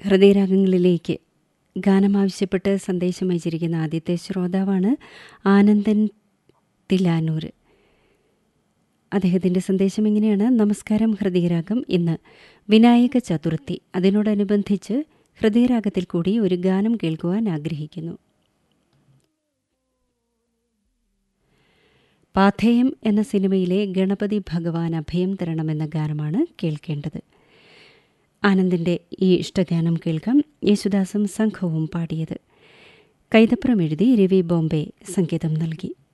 ഹൃദയരാഗങ്ങളിലേക്ക് ഗാനം ആവശ്യപ്പെട്ട് സന്ദേശം അയച്ചിരിക്കുന്ന ആദ്യത്തെ ശ്രോതാവാണ് ആനന്ദൻ തിലാനൂർ അദ്ദേഹത്തിൻ്റെ സന്ദേശം ഇങ്ങനെയാണ് നമസ്കാരം ഹൃദയരാഗം ഇന്ന് വിനായക ചതുർത്ഥി അതിനോടനുബന്ധിച്ച് ഹൃദയരാഗത്തിൽ കൂടി ഒരു ഗാനം കേൾക്കുവാൻ ആഗ്രഹിക്കുന്നു പാഥേയം എന്ന സിനിമയിലെ ഗണപതി ഭഗവാൻ അഭയം തരണമെന്ന ഗാനമാണ് കേൾക്കേണ്ടത് ആനന്ദിൻ്റെ ഈ ഇഷ്ടഗാനം കേൾക്കാം യേശുദാസും സംഘവും പാടിയത് കൈതപ്രം എഴുതി രവി ബോംബെ സംഗീതം നൽകി